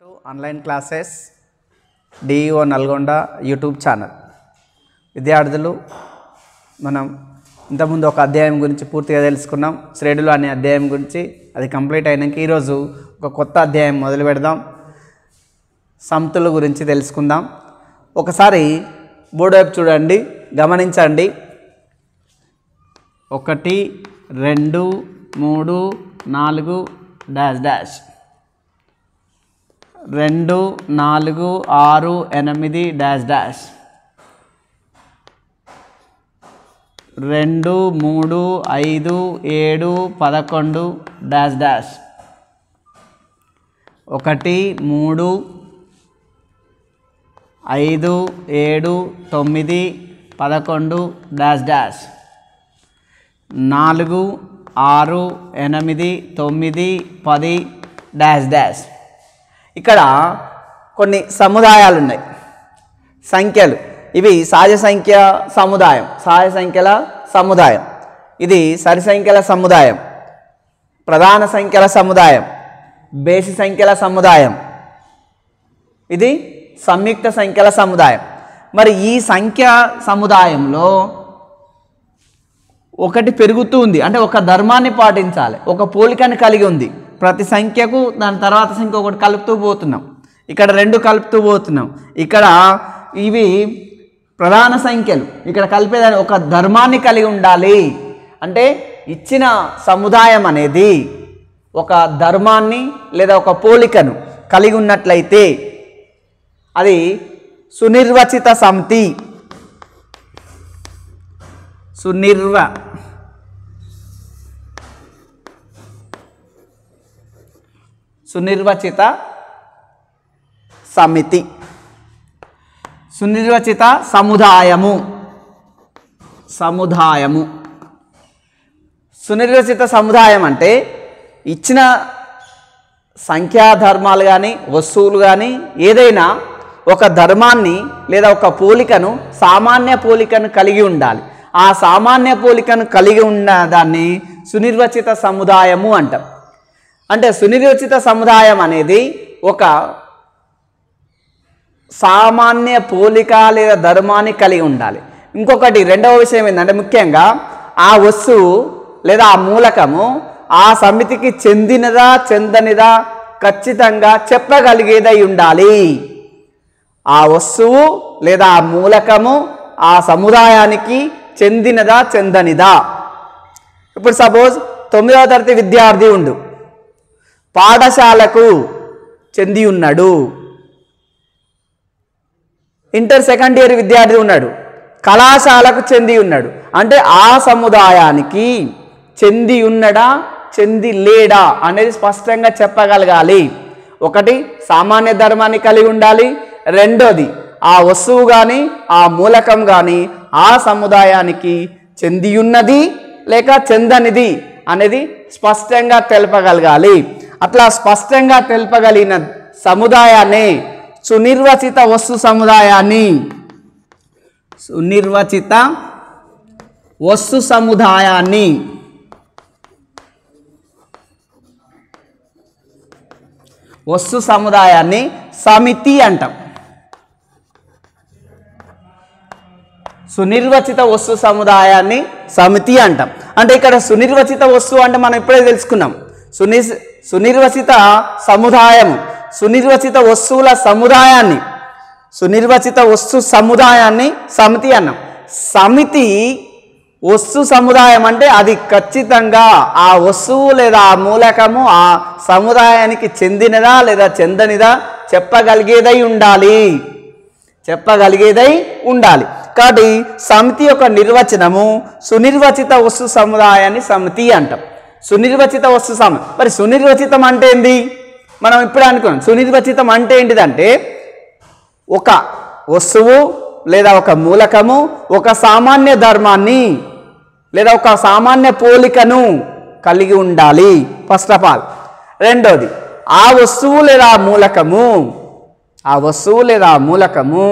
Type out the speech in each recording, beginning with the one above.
to online classes DEO Nalgonda YouTube channel విద్యార్థులు మనం ఇంతకుముందు ఒక అధ్యాయం గురించి పూర్తిగా తెలుసుకున్నాం శ్రేణులు అనే అధ్యాయం గురించి అది కంప్లీట్ అయినాక ఈరోజు ఒక కొత్త అధ్యాయం మొదలు పెడదాం సంతుల గురించి తెలుసుకుందాం ఒకసారి బోర్డు వైపు చూడండి గమనించండి ఒకటి రెండు మూడు నాలుగు డాష్ డాష్ రెండు నాలుగు ఆరు ఎనిమిది డాష్ డాష్ రెండు మూడు ఐదు ఏడు పదకొండు డాష్ డాష్ ఒకటి మూడు ఐదు ఏడు తొమ్మిది పదకొండు డాష్ డాష్ నాలుగు ఆరు ఎనిమిది తొమ్మిది పది డాష్ డాష్ ఇక్కడ కొన్ని సముదాయాలు ఉన్నాయి సంఖ్యలు ఇవి సహజ సంఖ్య సముదాయం సహజ సంఖ్యల సముదాయం ఇది సరి సంఖ్యల సముదాయం ప్రధాన సంఖ్యల సముదాయం బేసి సంఖ్యల సముదాయం ఇది సంయుక్త సంఖ్యల సముదాయం మరి ఈ సంఖ్య సముదాయంలో ఒకటి పెరుగుతూ ఉంది అంటే ఒక ధర్మాన్ని పాటించాలి ఒక పోలికని కలిగి ఉంది ప్రతి సంఖ్యకు దాని తర్వాత సంఖ్య ఒకటి కలుపుతూ పోతున్నాం ఇక్కడ రెండు కలుపుతూ పోతున్నాం ఇక్కడ ఇవి ప్రధాన సంఖ్యలు ఇక్కడ కలిపేదాన్ని ఒక ధర్మాన్ని కలిగి ఉండాలి అంటే ఇచ్చిన సముదాయం అనేది ఒక ధర్మాన్ని లేదా ఒక పోలికను కలిగి ఉన్నట్లయితే అది సునిర్వచిత సమితి సునిర్వ సునిర్వచిత సమితి సునిర్వచిత సముదాయము సముదాయము సునిర్వచిత సముదాయం అంటే ఇచ్చిన సంఖ్యాధర్మాలు కానీ వస్తువులు కానీ ఏదైనా ఒక ధర్మాన్ని లేదా ఒక పోలికను సామాన్య పోలికను కలిగి ఉండాలి ఆ సామాన్య పోలికను కలిగి ఉన్న దాన్ని సునిర్వచిత సముదాయము అంటాం అంటే సునిర్వచిత సముదాయం అనేది ఒక సామాన్య పోలిక లేదా ధర్మాన్ని కలిగి ఉండాలి ఇంకొకటి రెండవ విషయం ఏంటంటే ముఖ్యంగా ఆ వస్తువు లేదా ఆ మూలకము ఆ సమితికి చెందినదా చెందనిదా ఖచ్చితంగా చెప్పగలిగేదై ఉండాలి ఆ వస్తువు లేదా ఆ మూలకము ఆ సముదాయానికి చెందినదా చెందనిదా ఇప్పుడు సపోజ్ తొమ్మిదవ తరగతి విద్యార్థి ఉండు పాఠశాలకు చెంది ఉన్నాడు ఇంటర్ సెకండ్ ఇయర్ విద్యార్థి ఉన్నాడు కళాశాలకు చెంది ఉన్నాడు అంటే ఆ సముదాయానికి చెంది ఉన్నడా చెంది లేడా అనేది స్పష్టంగా చెప్పగలగాలి ఒకటి సామాన్య ధర్మాన్ని కలిగి ఉండాలి రెండోది ఆ వస్తువు కానీ ఆ మూలకం కానీ ఆ సముదాయానికి చెంది ఉన్నది లేక చెందనిది అనేది స్పష్టంగా తెలపగలగాలి అట్లా స్పష్టంగా తెలపగలిగిన సముదాయాన్ని సునిర్వచిత వస్తు సముదాయాన్ని సునిర్వచిత వస్తు సముదాయాన్ని వస్తు సముదాయాన్ని సమితి అంటాం సునిర్వచిత వస్తు సముదాయాన్ని సమితి అంటాం అంటే ఇక్కడ సునిర్వచిత వస్తువు అంటే మనం ఇప్పుడే తెలుసుకున్నాం సుని సునిర్వచిత సముదాయము సునిర్వచిత వస్తువుల సముదాయాన్ని సునిర్వచిత వస్తు సముదాయాన్ని సమితి అన్నాం సమితి వస్తు సముదాయం అంటే అది ఖచ్చితంగా ఆ వస్తువు లేదా ఆ మూలకము ఆ సముదాయానికి చెందినదా లేదా చెందనిదా చెప్పగలిగేదై ఉండాలి చెప్పగలిగేదై ఉండాలి కాబట్టి సమితి యొక్క నిర్వచనము సునిర్వచిత వస్తు సముదాయాన్ని సమితి అంటాం సునిర్వచిత వస్తు సమ మరి సునిర్వచితం అంటే ఏంది మనం ఇప్పుడు అనుకున్నాం సునిర్వచితం అంటే ఏంటిదంటే ఒక వస్తువు లేదా ఒక మూలకము ఒక సామాన్య ధర్మాన్ని లేదా ఒక సామాన్య పోలికను కలిగి ఉండాలి ఫస్ట్ ఆఫ్ ఆల్ రెండోది ఆ వస్తువు లేదా ఆ మూలకము ఆ వస్తువు లేదా ఆ మూలకము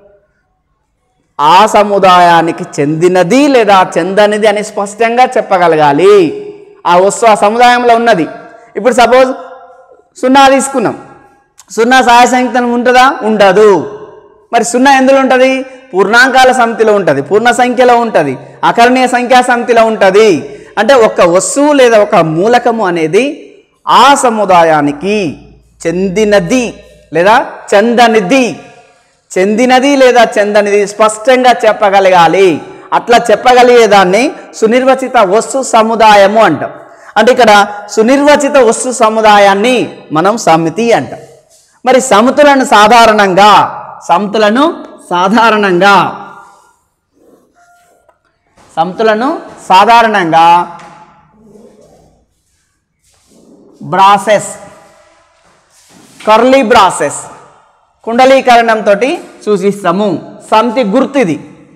ఆ సముదాయానికి చెందినది లేదా చెందనిది అని స్పష్టంగా చెప్పగలగాలి ఆ వస్తువు ఆ సముదాయంలో ఉన్నది ఇప్పుడు సపోజ్ సున్నా తీసుకున్నాం సున్నా సహాయ సంఖ్యను ఉంటుందా ఉండదు మరి సున్నా ఎందులో ఉంటుంది పూర్ణాంకాల సమితిలో ఉంటుంది పూర్ణ సంఖ్యలో ఉంటుంది అకరణీయ సంఖ్యా సమితిలో ఉంటుంది అంటే ఒక వస్తువు లేదా ఒక మూలకము అనేది ఆ సముదాయానికి చెందినది లేదా చెందనిది చెందినది లేదా చెందనిది స్పష్టంగా చెప్పగలగాలి అట్లా చెప్పగలిగేదాన్ని సునిర్వచిత వస్తు సముదాయము అంటాం అంటే ఇక్కడ సునిర్వచిత వస్తు సముదాయాన్ని మనం సమితి అంటాం మరి సమితులను సాధారణంగా సమితులను సాధారణంగా సమితులను సాధారణంగా బ్రాసెస్ కర్లీ బ్రాసెస్ కుండలీకరణంతో సూచిస్తాము సమితి గుర్తు ఇది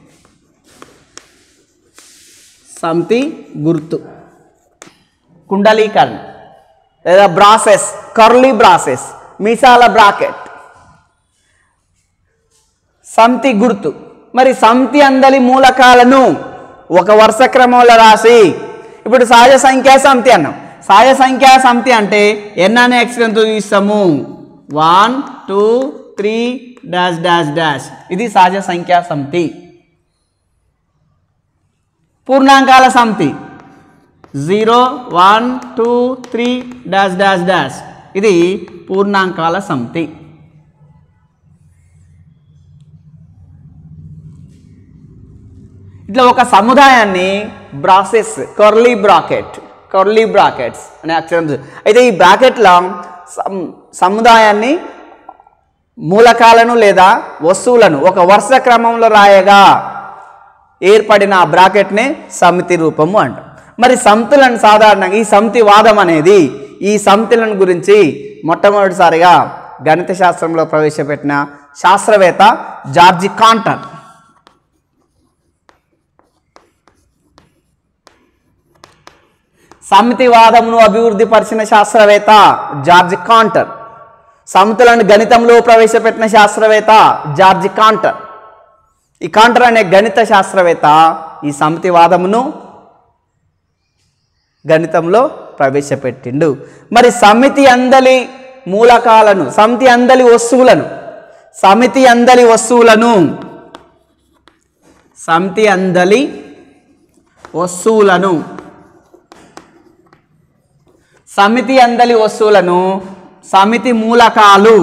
సమితి గుర్తు కుండలీకరణ లేదా బ్రాసెస్ కర్లీ బ్రాసెస్ మీసాల బ్రాకెట్ సమితి గుర్తు మరి సమితి అందలి మూలకాలను ఒక వరుస క్రమంలో రాసి ఇప్పుడు సహజ సంఖ్యా సమితి అన్నాం సహజ సంఖ్యా సమితి అంటే ఎన్ అనే అక్షరంతో చూస్తాము one two three dash dash dash ఇది సహజ సంఖ్యా సమితి పూర్ణాంకాల సమితి zero one two three dash dash dash ఇది పూర్ణాంకాల సమితి ఇట్లా ఒక సముదాయాన్ని braces curly bracket curly brackets అనే అక్షరం చూ- అయితే ఈ బ్రాకెట్ల సమ్- సముదాయాన్ని మూలకాలను లేదా వస్తువులను ఒక వరుస క్రమంలో రాయగా ఏర్పడిన ఆ బ్రాకెట్నే సమితి రూపము అంటాం మరి సమితులను సాధారణంగా ఈ సమితి వాదం అనేది ఈ సమితులను గురించి మొట్టమొదటిసారిగా గణిత శాస్త్రంలో ప్రవేశపెట్టిన శాస్త్రవేత్త జార్జి కాంటర్ సమితివాదమును అభివృద్ధి పరిచిన శాస్త్రవేత్త జార్జ్ కాంటర్ సమితులను గణితంలో ప్రవేశపెట్టిన శాస్త్రవేత్త జార్జ్ కాంటర్ ఈ కాంటర్ అనే గణిత శాస్త్రవేత్త ఈ సమితివాదమును గణితంలో ప్రవేశపెట్టిండు మరి సమితి అందలి మూలకాలను సమితి అందలి వస్తువులను సమితి అందలి వస్తువులను సమితి అందలి వస్తువులను సమితి అందలి వస్తువులను సమితి మూలకాలు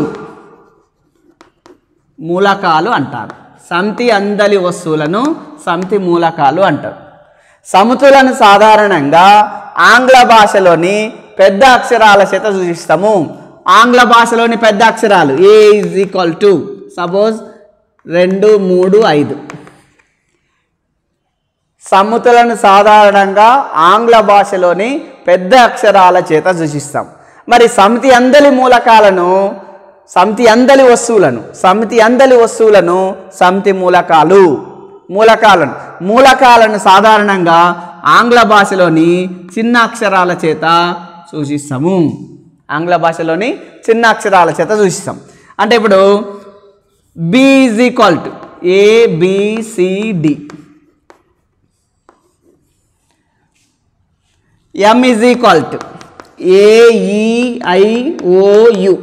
మూలకాలు అంటారు సమితి అందలి వస్తువులను సమితి మూలకాలు అంటారు సమితులను సాధారణంగా ఆంగ్ల భాషలోని పెద్ద అక్షరాల చేత సూచిస్తాము ఆంగ్ల భాషలోని పెద్ద అక్షరాలు A is equal to suppose రెండు మూడు ఐదు సమ్ముతులను సాధారణంగా ఆంగ్ల భాషలోని పెద్ద అక్షరాల చేత సూచిస్తాం మరి సమితి అందలి మూలకాలను సమితి అందలి వస్తువులను సమితి అందలి వస్తువులను సమితి మూలకాలు మూలకాలను మూలకాలను సాధారణంగా ఆంగ్ల భాషలోని చిన్న అక్షరాల చేత సూచిస్తాము ఆంగ్ల భాషలోని చిన్న అక్షరాల చేత సూచిస్తాం అంటే ఇప్పుడు B is equal to A B C D M is equal to A E I O U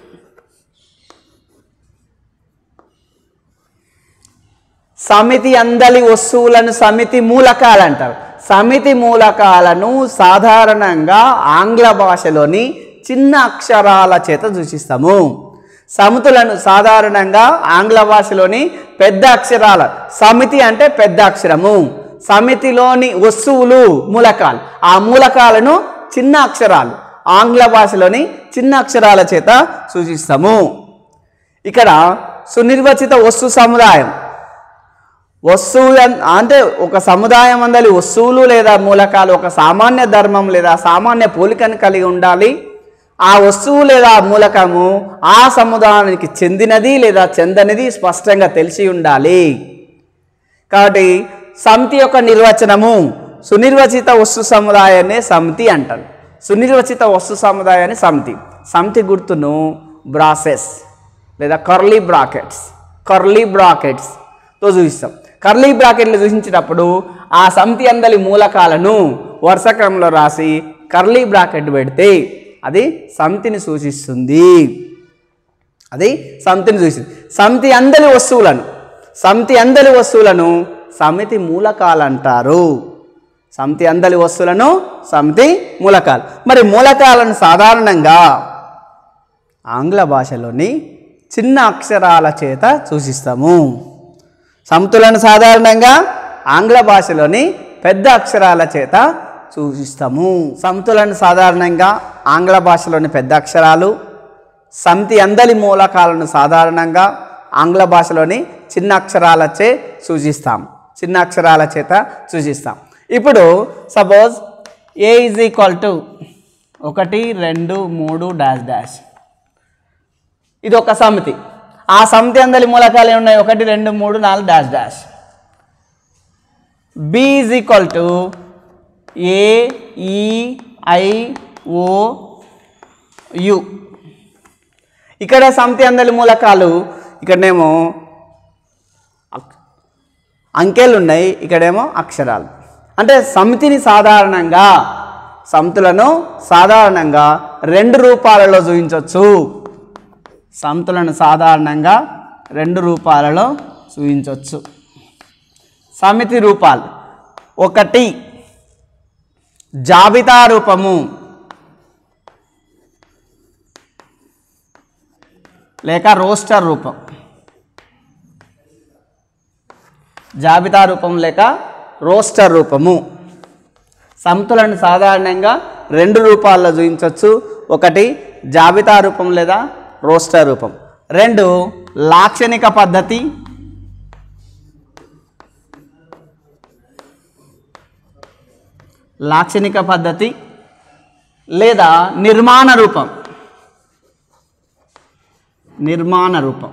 సమితి అందలి వస్తువులను సమితి మూలకాలు అంటారు సమితి మూలకాలను సాధారణంగా ఆంగ్ల భాషలోని చిన్న అక్షరాల చేత సూచిస్తాము సమితులను సాధారణంగా ఆంగ్ల భాషలోని పెద్ద అక్షరాల సమితి అంటే పెద్ద అక్షరము సమితిలోని వస్తువులు మూలకాలు ఆ మూలకాలను చిన్న అక్షరాలు ఆంగ్ల భాషలోని చిన్న అక్షరాల చేత సూచిస్తాము ఇక్కడ సునిర్వచిత వస్తు సముదాయం వస్తువులు అన్- అంటే ఒక సముదాయం అందలి వస్తువులు లేదా మూలకాలు ఒక సామాన్య ధర్మం లేదా సామాన్య పోలికను కలిగి ఉండాలి ఆ వస్తువు లేదా మూలకము ఆ సముదాయానికి చెందినది లేదా చెందనిది స్పష్టంగా తెలిసి ఉండాలి కాబట్టి సమితి యొక్క నిర్వచనము సునిర్వచిత వస్తు సముదాయాన్ని సమితి అంటారు సునిర్వచిత వస్తు సముదాయాన్ని సమితి సమితి గుర్తును బ్రాసెస్ లేదా కర్లీ బ్రాకెట్స్ కర్లీ బ్రాకెట్స్తో చూపిస్తాం కర్లీ బ్రాకెట్లు చూపించేటప్పుడు ఆ సమితి అందలి మూలకాలను వరుస క్రమంలో రాసి కర్లీ బ్రాకెట్ పెడితే అది సమితిని సూచిస్తుంది అది సమితిని చూసింది సమితి అందరి వస్తువులను సమితి అందరి వస్తువులను సమితి మూలకాలు అంటారు సమితి అందరి వస్తువులను సమితి మూలకాలు మరి మూలకాలను సాధారణంగా ఆంగ్ల భాషలోని చిన్న అక్షరాల చేత సూచిస్తాము సమితులను సాధారణంగా ఆంగ్ల భాషలోని పెద్ద అక్షరాల చేత సూచిస్తాము సమితులను సాధారణంగా ఆంగ్ల భాషలోని పెద్ద అక్షరాలు సమితి అందలి మూలకాలను సాధారణంగా ఆంగ్ల భాషలోని చిన్న అక్షరాలచే సూచిస్తాం చిన్న అక్షరాల చేత సూచిస్తాం ఇప్పుడు suppose A is equal to ఒకటి రెండు మూడు డాష్ డాష్ ఇది ఒక సమితి ఆ సమితి అందరి మూలకాలు ఏమున్నాయి ఒకటి రెండు మూడు నాలుగు dash dash B is equal to A E I O you ఇక్కడ సమితి అందరి మూలకాలు ఇక్కడనేమో అక్- అంకెలు ఉన్నాయి ఇక్కడేమో అక్షరాలు అంటే సమితిని సాధారణంగా సమితులను సాధారణంగా రెండు రూపాలలో చూపించవచ్చు సమితులను సాధారణంగా రెండు రూపాలలో చూపించవచ్చు సమితి రూపాలు ఒకటి జాబితా రూపము లేక రోస్టర్ రూపం జాబితా రూపం లేక రోస్టర్ రూపము సమితులను సాధారణంగా రెండు రూపాల్లో చూపించవచ్చు ఒకటి జాబితా రూపం లేదా రోస్టర్ రూపం రెండు లాక్షణిక పద్ధతి లాక్షణిక పద్ధతి లేదా నిర్మాణ రూపం నిర్మాణ రూపం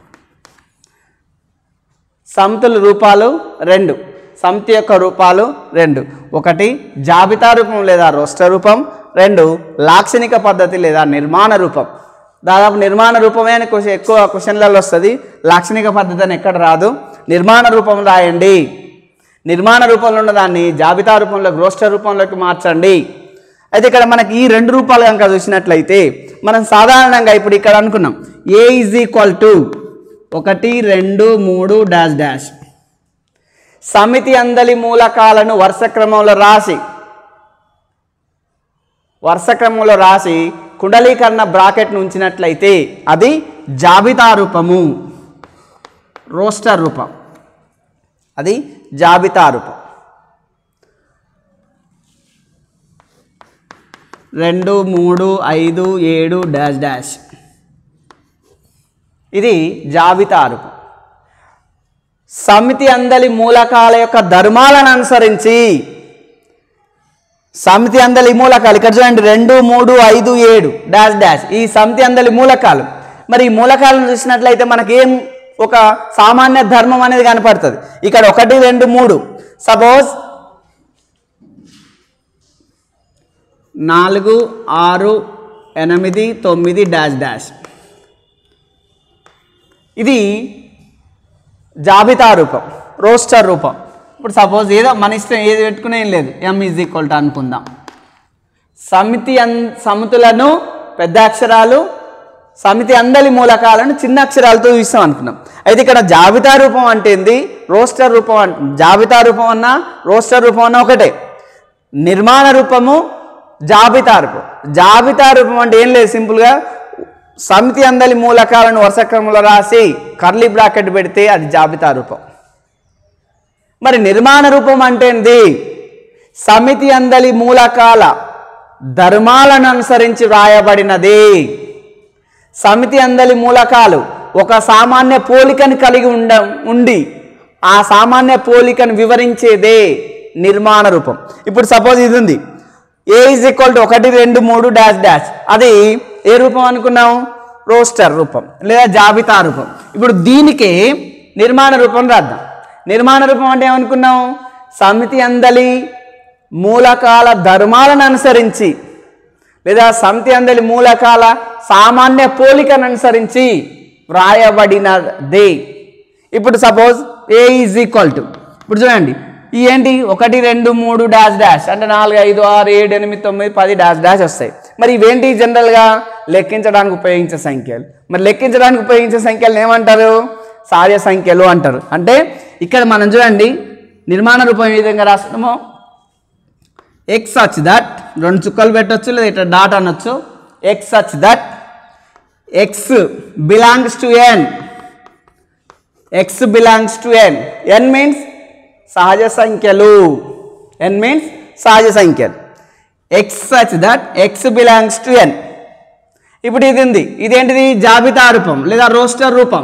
సమితుల రూపాలు రెండు సమితి యొక్క రూపాలు రెండు ఒకటి జాబితా రూపం లేదా రోస్టర్ రూపం రెండు లాక్షణిక పద్ధతి లేదా నిర్మాణ రూపం దాదాపు నిర్మాణ రూపమే అని క్వశ్చన్ ఎక్కువ క్వశ్చన్లలో వస్తుంది లాక్షణిక పద్ధతి అని ఎక్కడ రాదు నిర్మాణ రూపం రాయండి నిర్మాణ రూపంలో ఉన్న దాన్ని జాబితా రూపంలోకి రోస్టర్ రూపంలోకి మార్చండి అయితే ఇక్కడ మనకి ఈ రెండు రూపాలు కనుక చూసినట్లయితే మనం సాధారణంగా ఇప్పుడు ఇక్కడ అనుకున్నాం ఏ ఈజ్ ఈక్వల్ టు ఒకటి రెండు మూడు డాష్ డాష్ సమితి అందలి మూలకాలను వరుస క్రమంలో రాసి వరుస క్రమంలో రాసి కుండలీకరణ బ్రాకెట్ను ఉంచినట్లయితే అది జాబితా రూపము రోస్టర్ రూపం అది జాబితా రూపం రెండు మూడు ఐదు ఏడు డాష్ డాష్ ఇది జాబితా రూపం సమితి అందలి మూలకాల యొక్క ధర్మాలను అనుసరించి సమితి అందలి మూలకాలు ఇక్కడ చూడండి రెండు మూడు ఐదు ఏడు డాష్ డాష్ ఈ సమితి అందలి మూలకాలు మరి ఈ మూలకాలను చూసినట్లయితే మనకేం ఒక సామాన్య ధర్మం అనేది కనపడుతుంది ఇక్కడ ఒకటి రెండు మూడు సపోజ్ నాలుగు ఆరు ఎనిమిది తొమ్మిది డాష్ డాష్ ఇది జాబితా రూపం రోస్టర్ రూపం ఇప్పుడు సపోజ్ ఏదో మన ఇష్టం ఏది పెట్టుకునే ఏం లేదు ఎం ఈజ్ ఈక్వల్ టు అనుకుందాం సమితి అన్ సమితులను పెద్ద అక్షరాలు సమితి అందలి మూలకాలను చిన్న అక్షరాలతో చూస్తాం అనుకున్నాం అయితే ఇక్కడ జాబితా రూపం అంటే ఏంది రోస్టర్ రూపం అంట జాబితా రూపం అన్నా రోస్టర్ రూపం అన్నా ఒకటే నిర్మాణ రూపము జాబితా రూపం జాబితా రూపం అంటే ఏం లేదు సింపుల్గా సమితి అందలి మూలకాలను వరుస క్రమంలో రాసి కర్లీ బ్రాకెట్ పెడితే అది జాబితా రూపం మరి నిర్మాణ రూపం అంటే ఏంది సమితి అందలి మూలకాల ధర్మాలను అనుసరించి వ్రాయబడినది సమితి అందలి మూలకాలు ఒక సామాన్య పోలికను కలిగి ఉండ ఉండి ఆ సామాన్య పోలికను వివరించేదే నిర్మాణ రూపం ఇప్పుడు సపోజ్ ఇది ఉంది ఏ ఈజ్ ఈక్వల్ టు ఒకటి రెండు మూడు డాష్ డాష్ అది ఏ రూపం అనుకున్నాం రోస్టర్ రూపం లేదా జాబితా రూపం ఇప్పుడు దీనికి నిర్మాణ రూపం రాద్దాం నిర్మాణ రూపం అంటే ఏమనుకున్నాం సమితి అందలి మూలకాల ధర్మాలను అనుసరించి లేదా సమితి అందలి మూలకాల సామాన్య పోలికను అనుసరించి వ్రాయబడినదే ఇప్పుడు suppose A is equal to ఇప్పుడు చూడండి ఈ ఏంటి ఒకటి రెండు మూడు డాష్ డాష్ అంటే నాలుగు ఐదు ఆరు ఏడు ఎనిమిది తొమ్మిది పది డాష్ డాష్ వస్తాయి మరి ఇవేంటి జనరల్గా లెక్కించడానికి ఉపయోగించే సంఖ్యలు మరి లెక్కించడానికి ఉపయోగించే సంఖ్యలు ఏమంటారు సహజ సంఖ్యలు అంటారు అంటే ఇక్కడ మనం చూడండి నిర్మాణ రూపం ఏ విధంగా రాస్తున్నామో ఎక్స్ సచ్ దట్ రెండు చుక్కలు పెట్టొచ్చు లేదా ఇట్లా డాట్ అనొచ్చు X such that X belongs to N X belongs to N N means సహజ సంఖ్యలు ఎన్ మీన్స్ సహజ సంఖ్యలు X such that X belongs to N ఇప్పుడు ఇది ఉంది ఇదేంటిది జాబితా రూపం లేదా రోస్టర్ రూపం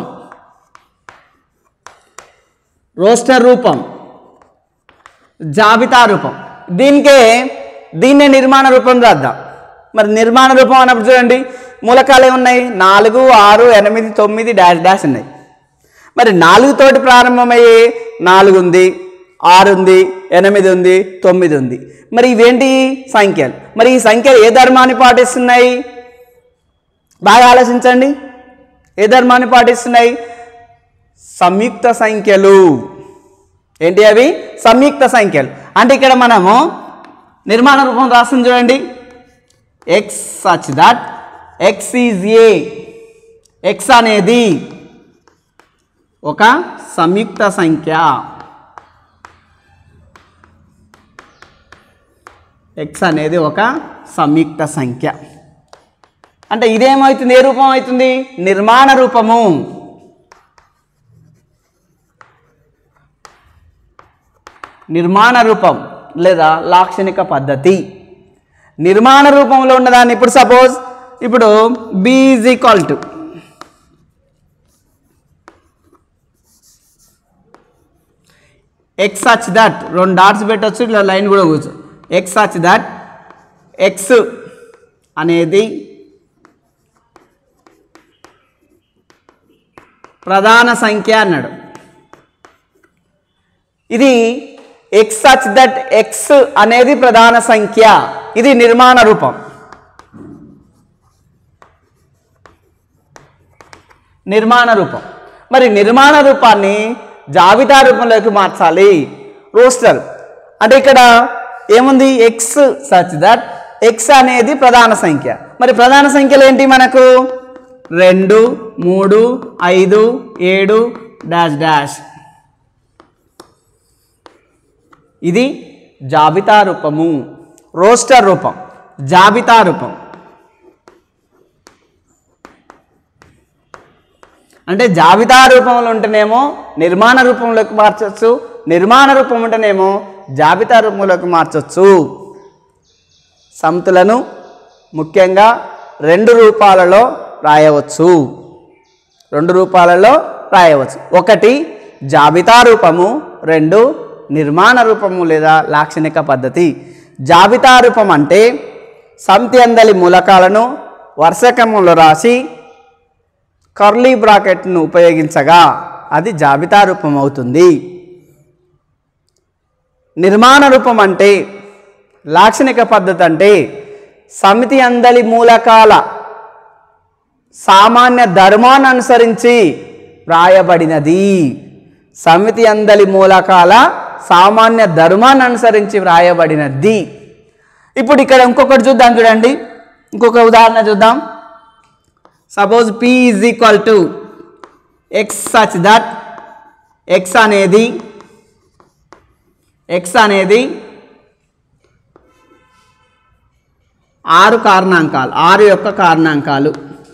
రోస్టర్ రూపం జాబితా రూపం దీనికే దీన్నే నిర్మాణ రూపం రాద్దాం మరి నిర్మాణ రూపం అన్నప్పుడు చూడండి మూలకాలు ఏమున్నాయి నాలుగు ఆరు ఎనిమిది తొమ్మిది డాష్ డాష్ ఉన్నాయి మరి నాలుగుతోటి ప్రారంభమయ్యే నాలుగు ఉంది ఆరు ఉంది ఎనిమిది ఉంది తొమ్మిది ఉంది మరి ఇవేంటి సంఖ్యలు మరి ఈ సంఖ్యలు ఏ ధర్మాన్ని పాటిస్తున్నాయి బాగా ఆలోచించండి ఏ ధర్మాన్ని పాటిస్తున్నాయి సంయుక్త సంఖ్యలు ఏంటి అవి సంయుక్త సంఖ్యలు అంటే ఇక్కడ మనము నిర్మాణ రూపం రాస్తుంది చూడండి X such that X is a X అనేది ఒక సంయుక్త సంఖ్య ఎక్స్ అనేది ఒక సంయుక్త సంఖ్య అంటే ఇదేమవుతుంది ఏ రూపం అవుతుంది నిర్మాణ రూపము నిర్మాణ రూపం లేదా లాక్షణిక పద్ధతి నిర్మాణ రూపంలో ఉన్నదాన్ని ఇప్పుడు సపోజ్ ఇప్పుడు B is equal to X such that రెండు డాట్స్ పెట్టచ్చు ఇట్లా లైన్ కూడా కూర్చో ఎక్స్ సచ్ దట్ ఎక్స్ అనేది ప్రధాన సంఖ్య అన్నాడు ఇది ఎక్స్ సచ్ దట్ ఎక్స్ అనేది ప్రధాన సంఖ్య ఇది నిర్మాణ రూపం నిర్మాణ రూపం మరి నిర్మాణ రూపాన్ని జాబితా రూపంలోకి మార్చాలి రోస్టర్ అంటే ఇక్కడ ఏముంది ఎక్స్ సచ్ దట్ ఎక్స్ అనేది ప్రధాన సంఖ్య మరి ప్రధాన సంఖ్యలు ఏంటి మనకు రెండు మూడు ఐదు ఏడు డాష్ డాష్ ఇది జాబితా రూపము రోస్టర్ రూపం జాబితా రూపం అంటే జాబితా రూపంలో ఉంటేనేమో నిర్మాణ రూపంలోకి మార్చొచ్చు నిర్మాణ రూపం ఉంటేనేమో జాబితా రూపంలోకి మార్చొచ్చు సంతులను ముఖ్యంగా రెండు రూపాలలో రాయవచ్చు రెండు రూపాలలో రాయవచ్చు ఒకటి జాబితా రూపము రెండు నిర్మాణ రూపము లేదా లాక్షణిక పద్ధతి జాబితా రూపం అంటే సంతి అందలి మూలకాలను వర్షకములో రాసి కర్లీ బ్రాకెట్ను ఉపయోగించగా అది జాబితా రూపం అవుతుంది నిర్మాణ రూపం అంటే లాక్షణిక పద్ధతి అంటే సమితి అందలి మూలకాల సామాన్య ధర్మాన్ని అనుసరించి వ్రాయబడినది సమితి అందలి మూలకాల సామాన్య ధర్మాన్ని అనుసరించి వ్రాయబడినది ఇప్పుడు ఇక్కడ ఇంకొకటి చూద్దాం చూడండి ఇంకొక ఉదాహరణ చూద్దాం suppose P is equal to X such that X అనేది ఎక్స్ అనేది ఆరు కారణాంకాలు ఆరు యొక్క కారణాంకాలు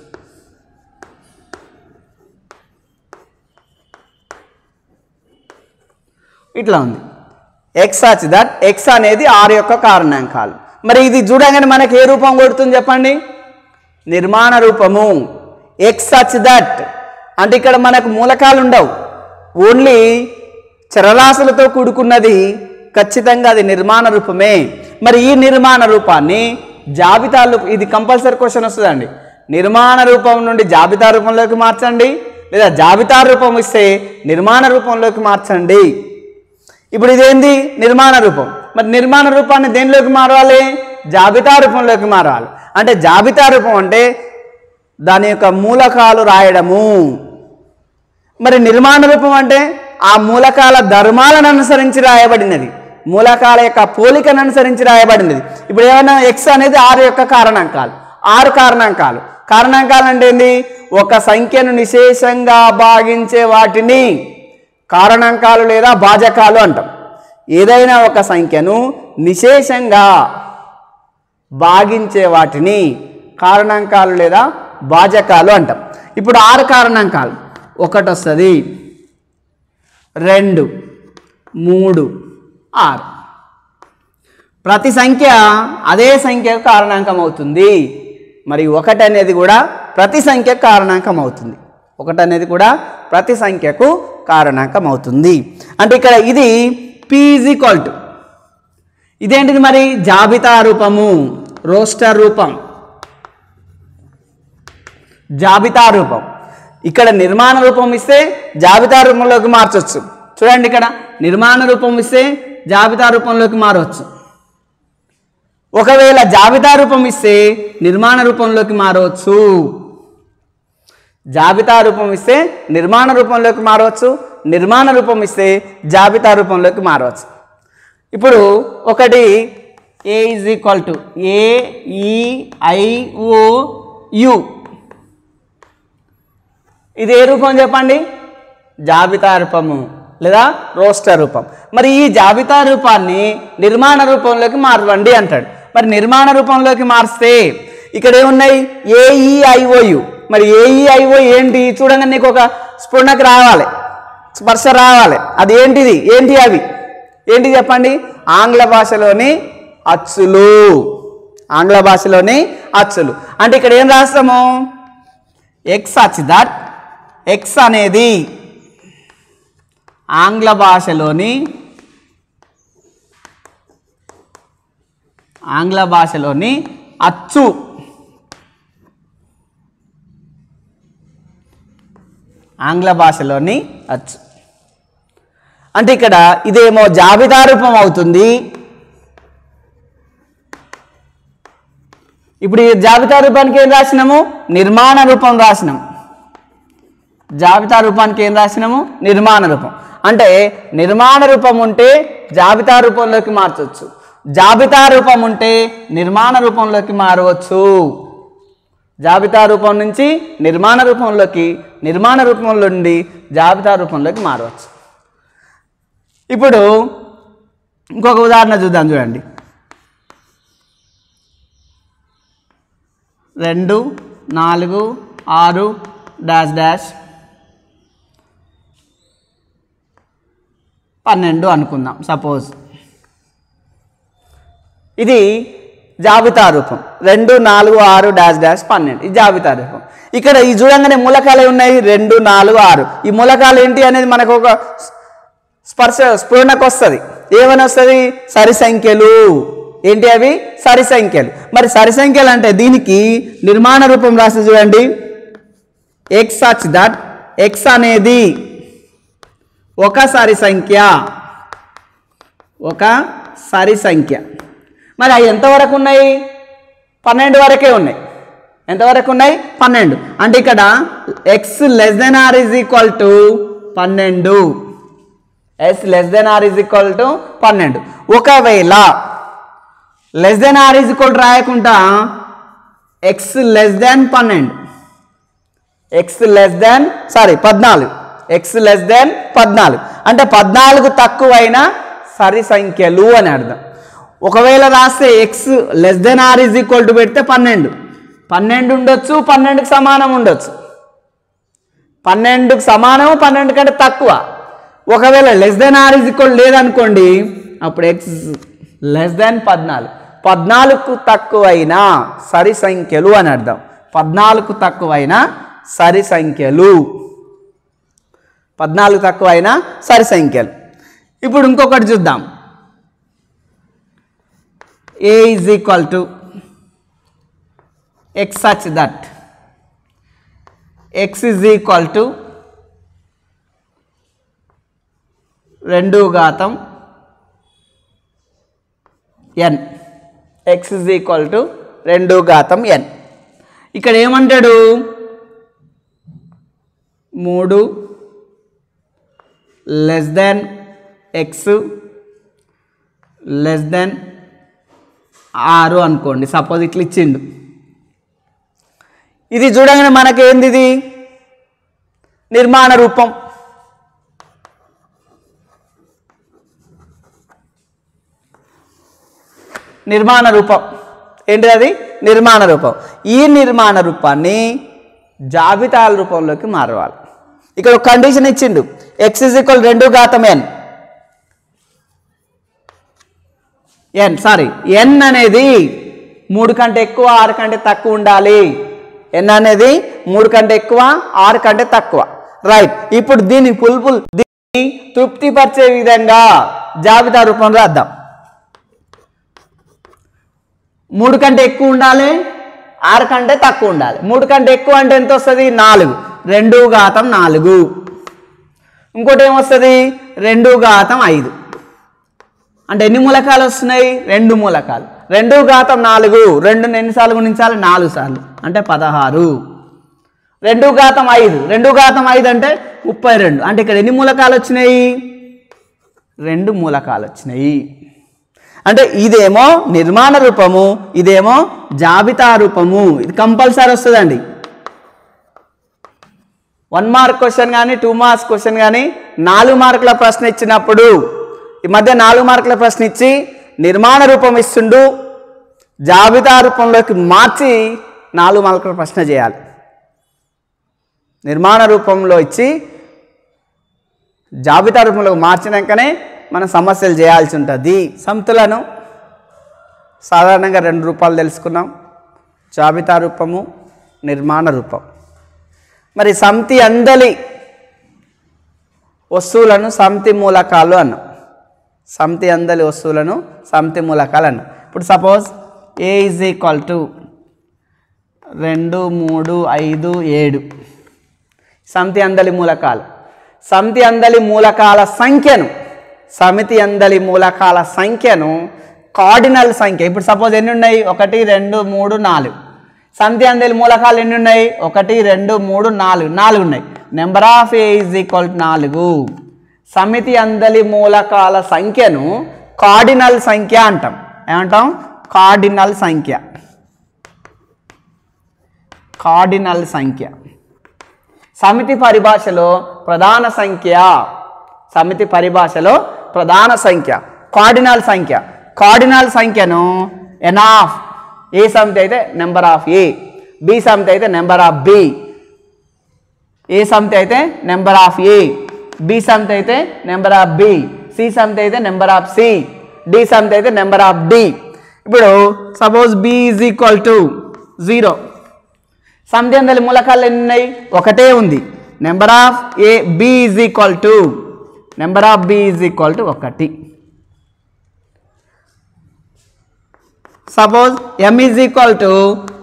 ఇట్లా ఉంది ఎక్స్ సచ్ దట్ ఎక్స్ అనేది ఆరు యొక్క కారణాంకాలు మరి ఇది చూడగానే మనకి ఏ రూపం కొడుతుంది చెప్పండి నిర్మాణ రూపము ఎక్స్ సచ్ దట్ అంటే ఇక్కడ మనకు మూలకాలు ఉండవు ఓన్లీ చరరాశులతో కూడుకున్నది ఖచ్చితంగా అది నిర్మాణ రూపమే మరి ఈ నిర్మాణ రూపాన్ని జాబితాలు ఇది కంపల్సరీ క్వశ్చన్ వస్తుందండి నిర్మాణ రూపం నుండి జాబితా రూపంలోకి మార్చండి లేదా జాబితా రూపం ఇస్తే నిర్మాణ రూపంలోకి మార్చండి ఇప్పుడు ఇదేంది నిర్మాణ రూపం మరి నిర్మాణ రూపాన్ని దేనిలోకి మారాలి జాబితా రూపంలోకి మారాలి అంటే జాబితా రూపం అంటే దాని యొక్క మూలకాలు రాయడము మరి నిర్మాణ రూపం అంటే ఆ మూలకాల ధర్మాలను అనుసరించి రాయబడినది మూలకాల యొక్క పోలికను అనుసరించి రాయబడింది ఇప్పుడు ఏమన్నా ఎక్స్ అనేది ఆరు యొక్క కారణాంకాలు ఆరు కారణాంకాలు కారణాంకాలు అంటే ఏంది ఒక సంఖ్యను నిశేషంగా భాగించే వాటిని కారణాంకాలు లేదా భాజకాలు అంటాం ఏదైనా ఒక సంఖ్యను నిశేషంగా భాగించే వాటిని కారణాంకాలు లేదా భాజకాలు అంటాం ఇప్పుడు ఆరు కారణాంకాలు ఒకటి వస్తుంది రెండు మూడు ఆరు ప్రతి సంఖ్య అదే సంఖ్యకు కారణాంకం అవుతుంది మరి ఒకటి అనేది కూడా ప్రతి సంఖ్యకు కారణాంకం అవుతుంది ఒకటి అనేది కూడా ప్రతి సంఖ్యకు కారణాంకం అవుతుంది అంటే ఇక్కడ ఇది పి ఈజ్ ఈక్వల్ టు ఇదేంటిది మరి జాబితా రూపము రోస్టర్ రూపం జాబితా రూపం ఇక్కడ నిర్మాణ రూపం ఇస్తే జాబితా రూపంలోకి మార్చొచ్చు చూడండి ఇక్కడ నిర్మాణ రూపం ఇస్తే జాబితా రూపంలోకి మారవచ్చు ఒకవేళ జాబితా రూపం ఇస్తే నిర్మాణ రూపంలోకి మారవచ్చు జాబితా రూపం ఇస్తే నిర్మాణ రూపంలోకి మారవచ్చు నిర్మాణ రూపం ఇస్తే జాబితా రూపంలోకి మారవచ్చు ఇప్పుడు ఒకటి A is equal to A E I O U ఇది ఏ రూపం చెప్పండి జాబితా రూపము లేదా రోస్టర్ రూపం మరి ఈ జాబితా రూపాన్ని నిర్మాణ రూపంలోకి మార్చండి అంటాడు మరి నిర్మాణ రూపంలోకి మార్స్తే ఇక్కడ ఏమున్నాయి ఏఈఐఓయు మరి ఏఈఐఓ ఏంటి చూడండి నీకు ఒక స్ఫురణకు రావాలి స్పర్శ రావాలి అది ఏంటిది ఏంటి అవి ఏంటి చెప్పండి ఆంగ్ల భాషలోని అచ్చులు ఆంగ్ల భాషలోని అచ్చులు అంటే ఇక్కడ ఏం రాస్తాము ఎక్స్ అచ్ దట్ ఎక్స్ అనేది ఆంగ్ల భాషలోని ఆంగ్ల భాషలోని అచ్చు ఆంగ్ల భాషలోని అచ్చు అంటే ఇక్కడ ఇదేమో జాబితా రూపం అవుతుంది ఇప్పుడు ఈ జాబితా రూపానికి ఏం రాసినాము నిర్మాణ రూపం రాసినాం జాబితా రూపానికి ఏం రాసినాము నిర్మాణ రూపం అంటే నిర్మాణ రూపం ఉంటే జాబితా రూపంలోకి మార్చవచ్చు జాబితా రూపం ఉంటే నిర్మాణ రూపంలోకి మారవచ్చు జాబితా రూపం నుంచి నిర్మాణ రూపంలోకి నిర్మాణ రూపంలో నుండి జాబితా రూపంలోకి మారవచ్చు ఇప్పుడు ఇంకొక ఉదాహరణ చూద్దాం చూడండి రెండు నాలుగు ఆరు డాష్ డాష్ పన్నెండు అనుకుందాం సపోజ్ ఇది జాబితా రూపం రెండు నాలుగు ఆరు డాష్ డాష్ పన్నెండు ఇది జాబితా రూపం ఇక్కడ ఈ చూడంగానే మూలకాలు ఉన్నాయి రెండు నాలుగు ఆరు ఈ మూలకాలు ఏంటి అనేది మనకు ఒక స్పర్శ స్ఫురణకు వస్తుంది ఏమని వస్తుంది సరి సంఖ్యలు ఏంటి అవి సరి సంఖ్యలు మరి సరి సంఖ్యలు అంటే దీనికి నిర్మాణ రూపం రాసి చూడండి ఎక్స్ సచ్ దట్ ఎక్స్ అనేది ఒక సరి సంఖ్య ఒక సరి సంఖ్య మరి అవి ఎంతవరకు ఉన్నాయి పన్నెండు వరకే ఉన్నాయి ఎంతవరకు ఉన్నాయి పన్నెండు అంటే ఇక్కడ X less than are is equal to పన్నెండు S less than are is equal to పన్నెండు ఒకవేళ less than are is equal రాయకుండా ఎక్స్ లెస్ దెన్ పన్నెండు ఎక్స్ లెస్ దెన్ సారీ పద్నాలుగు ఎక్స్ లెస్ దెన్ పద్నాలుగు అంటే పద్నాలుగు తక్కువైన సరి సంఖ్యలు అని అర్థం ఒకవేళ రాస్తే X less than are is equal to పెడితే పన్నెండు పన్నెండు ఉండొచ్చు పన్నెండుకి సమానం ఉండొచ్చు పన్నెండుకు సమానము పన్నెండు కంటే తక్కువ ఒకవేళ less than are is equal లేదనుకోండి అప్పుడు ఎక్స్ లెస్ దెన్ పద్నాలుగు పద్నాలుగు తక్కువైన సరి సంఖ్యలు అని అర్థం పద్నాలుగు తక్కువైన సరి సంఖ్యలు పద్నాలుగు తక్కువైన సరి సంఖ్యలు ఇప్పుడు ఇంకొకటి చూద్దాం A is equal to X such that X is equal to రెండు ఘాతం N X is equal to రెండు ఘాతం ఎన్ ఇక్కడ ఏమంటాడు మూడు less than X less than ఆరు అనుకోండి సపోజ్ ఇట్లా ఇచ్చిండు ఇది చూడగానే మనకేంది ఇది నిర్మాణ రూపం నిర్మాణ రూపం ఏంటిది అది నిర్మాణ రూపం ఈ నిర్మాణ రూపాన్ని జాబితాల రూపంలోకి మారవాలి ఇక్కడ ఒక కండిషన్ ఇచ్చిండు ఎక్స్ ఇజ్ ఈక్వల్ రెండు ఘాతం ఎన్ ఎన్ సారీ ఎన్ అనేది మూడు కంటే ఎక్కువ ఆరు కంటే తక్కువ ఉండాలి ఎన్ అనేది మూడు కంటే ఎక్కువ ఆరు కంటే తక్కువ రైట్ ఇప్పుడు దీన్ని పుల్పుల్ దీన్ని తృప్తిపరిచే విధంగా జాబితా రూపంలో రాద్దాం మూడు కంటే ఎక్కువ ఉండాలి ఆరు కంటే తక్కువ ఉండాలి మూడు కంటే ఎక్కువ అంటే ఎంత వస్తుంది నాలుగు రెండు ఘాతం నాలుగు ఇంకోటి ఏమొస్తుంది రెండు ఘాతం ఐదు అంటే ఎన్ని మూలకాలు వస్తున్నాయి రెండు మూలకాలు రెండు ఘాతం నాలుగు రెండు ఎన్నిసార్లు గుణించాలి నాలుగు సార్లు అంటే పదహారు రెండు ఘాతం ఐదు రెండు ఘాతం ఐదు అంటే ముప్పై రెండు అంటే ఇక్కడ ఎన్ని మూలకాలు వచ్చినాయి రెండు మూలకాలు వచ్చినాయి అంటే ఇదేమో నిర్మాణ రూపము ఇదేమో జాబితా రూపము ఇది కంపల్సరీ వస్తుందండి వన్ మార్క్ క్వశ్చన్ కానీ టూ మార్క్స్ క్వశ్చన్ కానీ నాలుగు మార్కుల ప్రశ్న ఇచ్చినప్పుడు ఈ మధ్య నాలుగు మార్కుల ప్రశ్న ఇచ్చి నిర్మాణ రూపం ఇస్తుండు జాబితా రూపంలోకి మార్చి నాలుగు మార్కుల ప్రశ్న చేయాలి నిర్మాణ రూపంలో ఇచ్చి జాబితా రూపంలో మార్చినాకనే మనం సమస్యలు చేయాల్సి ఉంటుంది సంతులను సాధారణంగా రెండు రూపాలు తెలుసుకున్నాం జాబితా రూపము నిర్మాణ రూపం మరి సమితి అందలి వస్తువులను సమితి మూలకాలు అన్నాం సమితి అందలి వస్తువులను సమితి మూలకాలు అన్నాం ఇప్పుడు suppose A is equal to రెండు మూడు ఐదు ఏడు సమితి అందలి మూలకాలు సమితి అందలి మూలకాల సంఖ్యను సమితి అందలి మూలకాల సంఖ్యను కార్డినల్ సంఖ్య ఇప్పుడు సపోజ్ ఎన్ని ఉన్నాయి ఒకటి రెండు మూడు నాలుగు సమితి అందలి మూలకాలు ఎన్ని ఉన్నాయి ఒకటి రెండు మూడు నాలుగు నాలుగు ఉన్నాయి number of A is equal నాలుగు సమితి అందలి మూలకాల సంఖ్యను కార్డినల్ సంఖ్య అంటాం ఏమంటాం కార్డినల్ సంఖ్య కార్డినల్ సంఖ్య సమితి పరిభాషలో ప్రధాన సంఖ్య సమితి పరిభాషలో ప్రధాన సంఖ్య కార్డినల్ సంఖ్య కార్డినల్ సంఖ్యను ఎన్ ఆఫ్ ఏ సమితి అయితే నెంబర్ ఆఫ్ ఏ బి సమితి అయితే నెంబర్ ఆఫ్ బి ఏ సమితి అయితే నెంబర్ ఆఫ్ ఏ బి సమితి అయితే నెంబర్ ఆఫ్ బి సి సమితి అయితే నెంబర్ ఆఫ్ సి డి సమితి అయితే నెంబర్ ఆఫ్ డి ఇప్పుడు suppose B is equal to zero సమితి అందరి మూలకాలు ఎన్ని ఉన్నాయి ఒకటే ఉంది number of A B is equal to number of B is equal to ఒకటి suppose M is equal to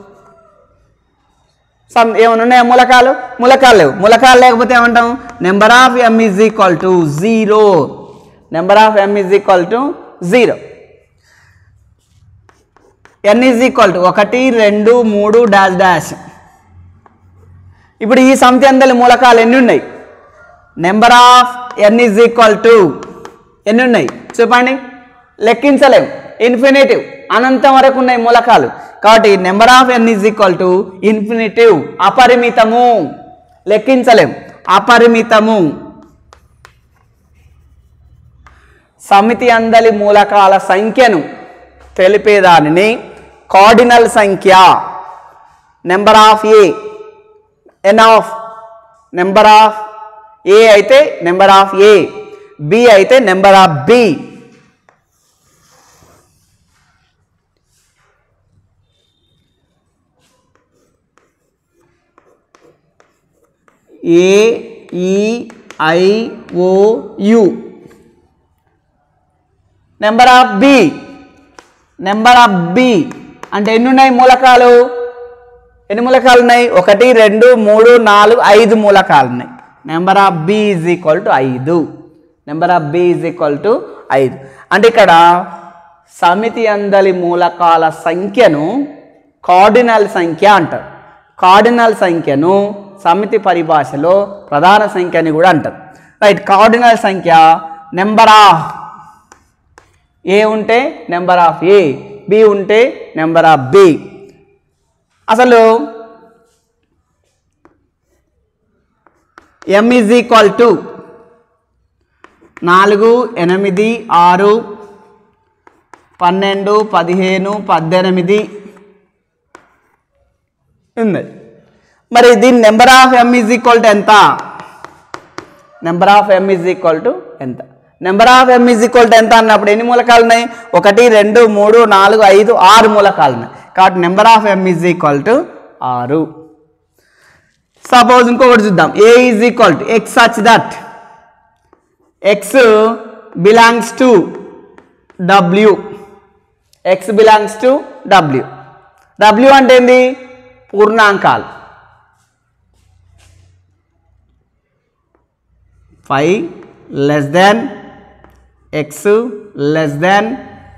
సమ్ ఏమైనా ఉన్నాయా మూలకాలు మూలకాలు లేవు మూలకాలు లేకపోతే ఏమంటాం number of M is equal to zero number of M is equal to zero N is equal to ఒకటి రెండు మూడు డాష్ డాష్ ఇప్పుడు ఈ సమితి అందరి మూలకాలు ఎన్ని ఉన్నాయి number of N is equal to ఎన్ని ఉన్నాయి చెప్పండి లెక్కించలేం ఇన్ఫినిటివ్ అనంతం వరకు ఉన్నాయి మూలకాలు కాబట్టి number of N is equal to infinitive అపరిమితము లెక్కించలేం అపరిమితము సమితి అందలి మూలకాల సంఖ్యను తెలిపేదానిని కార్డినల్ సంఖ్య number of A N of number of A అయితే నెంబర్ ఆఫ్ ఏ బి అయితే number of B A E I O U number of B number of B అంటే ఎన్ని ఉన్నాయి మూలకాలు ఎన్ని మూలకాలు ఉన్నాయి ఒకటి రెండు మూడు నాలుగు ఐదు మూలకాలు ఉన్నాయి number of B is equal to ఐదు number of B is equal to ఐదు అంటే ఇక్కడ సమితి అందలి మూలకాల సంఖ్యను కార్డినల్ సంఖ్య అంటారు కార్డినల్ సంఖ్యను సమితి పరిభాషలో ప్రధాన సంఖ్య అని కూడా అంటారు రైట్ కార్డినల్ సంఖ్య నెంబర్ ఆఫ్ ఏ ఉంటే నెంబర్ ఆఫ్ ఏ బి ఉంటే నెంబర్ ఆఫ్ బి అసలు ఎం ఈజ్ ఈక్వల్ టు నాలుగు ఎనిమిది ఆరు పన్నెండు పదిహేను పద్దెనిమిది ఉంది మరి దీని number of M is equal to ఎంత number of M is equal to ఎంత number of M is equal to ఎంత అన్నప్పుడు ఎన్ని మూలకాలు ఉన్నాయి ఒకటి రెండు మూడు నాలుగు ఐదు ఆరు మూలకాలు ఉన్నాయి కాబట్టి number of M is equal to ఆరు సపోజ్ ఇంకొకటి చూద్దాం A is equal to X such that X belongs to W X belongs to W W అంటే ఏంది పూర్ణాంకాలు five less than X less than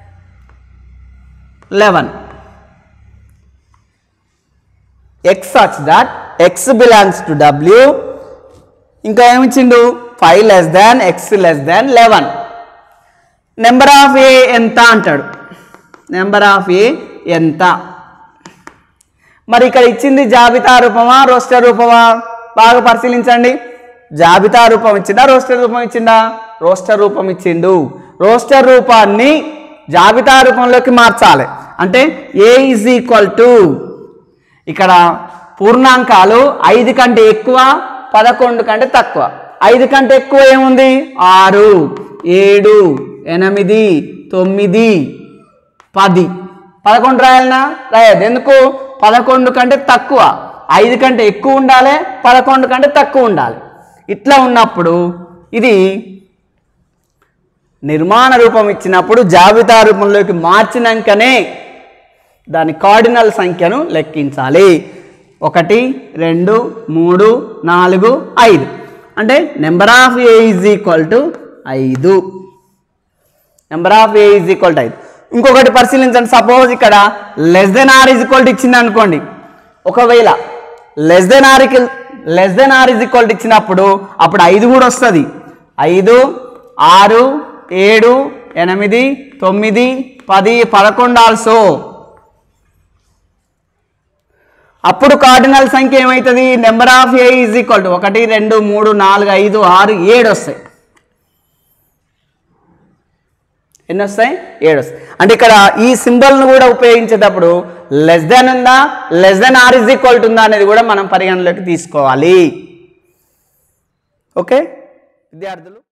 eleven X such that X belongs to W ఇంకా ఏమిచ్చిండు five less than X less than eleven number of A ఎంత అంటాడు number of A ఎంత మరి ఇక్కడ ఇచ్చింది జాబితా రూపమా రోస్టర్ రూపమా బాగా పరిశీలించండి జాబితా రూపం ఇచ్చిందా రోస్టర్ రూపం ఇచ్చిందా రోస్టర్ రూపం ఇచ్చిండు రోస్టర్ రూపాన్ని జాబితా రూపంలోకి మార్చాలి అంటే ఏ ఈజ్ ఈక్వల్ టు ఇక్కడ పూర్ణాంకాలు ఐదు కంటే ఎక్కువ పదకొండు కంటే తక్కువ ఐదు కంటే ఎక్కువ ఏముంది ఆరు ఏడు ఎనిమిది తొమ్మిది పది పదకొండు రాయాలనా రాయదు ఎందుకు పదకొండు కంటే తక్కువ ఐదు కంటే ఎక్కువ ఉండాలి పదకొండు కంటే తక్కువ ఉండాలి ఇట్లా ఉన్నప్పుడు ఇది నిర్మాణ రూపం ఇచ్చినప్పుడు జాబితా రూపంలోకి మార్చినాకనే దాని కార్డినల్ సంఖ్యను లెక్కించాలి ఒకటి రెండు మూడు నాలుగు ఐదు అంటే number of A is equal to ఐదు number of A is equal to ఐదు ఇంకొకటి పరిశీలించండి సపోజ్ ఇక్కడ less than are is equal to ఇచ్చింది అనుకోండి ఒకవేళ లెస్ దెన్ ఆర్కి less than are is equal to ఇచ్చినప్పుడు అప్పుడు ఐదు కూడా వస్తుంది ఐదు ఆరు ఏడు ఎనిమిది తొమ్మిది పది పదకొండు ఆల్సో అప్పుడు కార్డినల్ సంఖ్య ఏమవుతుంది number of A is equal to ఒకటి రెండు మూడు నాలుగు ఐదు ఆరు ఏడు వస్తాయి ఎన్ని వస్తాయి ఏడు వస్తాయి అంటే ఇక్కడ ఈ సింబల్ను కూడా ఉపయోగించేటప్పుడు లెస్ దెన్ ఉందా less than or is equal to ఉందా అనేది కూడా మనం పరిగణలోకి తీసుకోవాలి ఓకే విద్యార్థులు